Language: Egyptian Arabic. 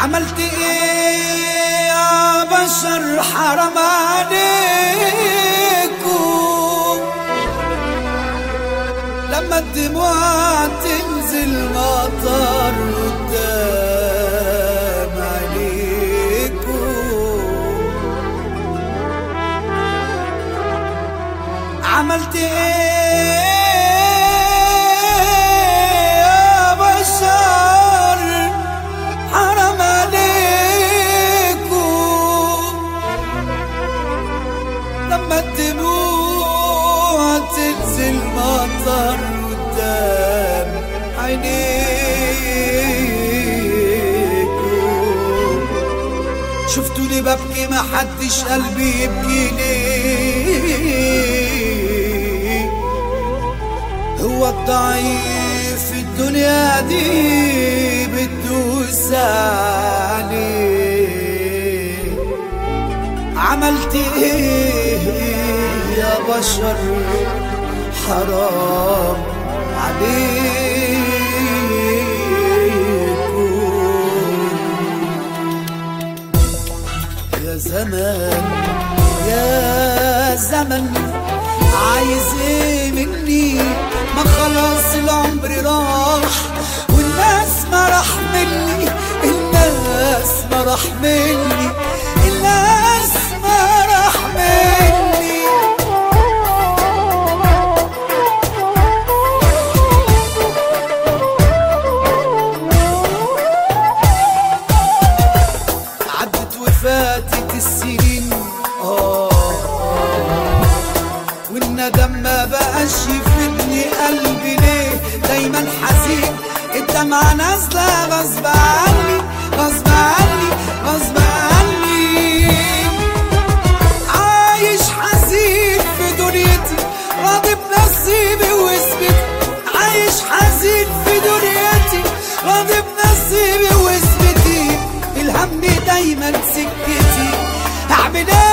عملت ايه يا بشر حرام عليكم لما الدموع تنزل مطر قدام عينيكم عملت ايه يا بشر حرام عليكم لما الدموع تنزل مطر قدام عينيكم شفتوا لي ببكي ما حدش قلبي يبكي ليه هو الضعيف في الدنيا دي بتدوس عليه عملت ايه يا بشر حرام عليكم يا زمان يا زمن عايز ايه مني ما خلاص العمر راح والناس ما راح مني الناس ما راح مني الناس ما راح مني عدت وفاتت السنين آه والندم ما بقاش يفيدني قلبي ليه دايما حزين الدمعة نازلة غصب عني غصب عني غصب عني عايش حزين في دنيتي راضي بنصيبي واسمتي عايش حزين في دنيتي راضي بنصيبي واسمتي الهم دايما سكتي اعمل ايه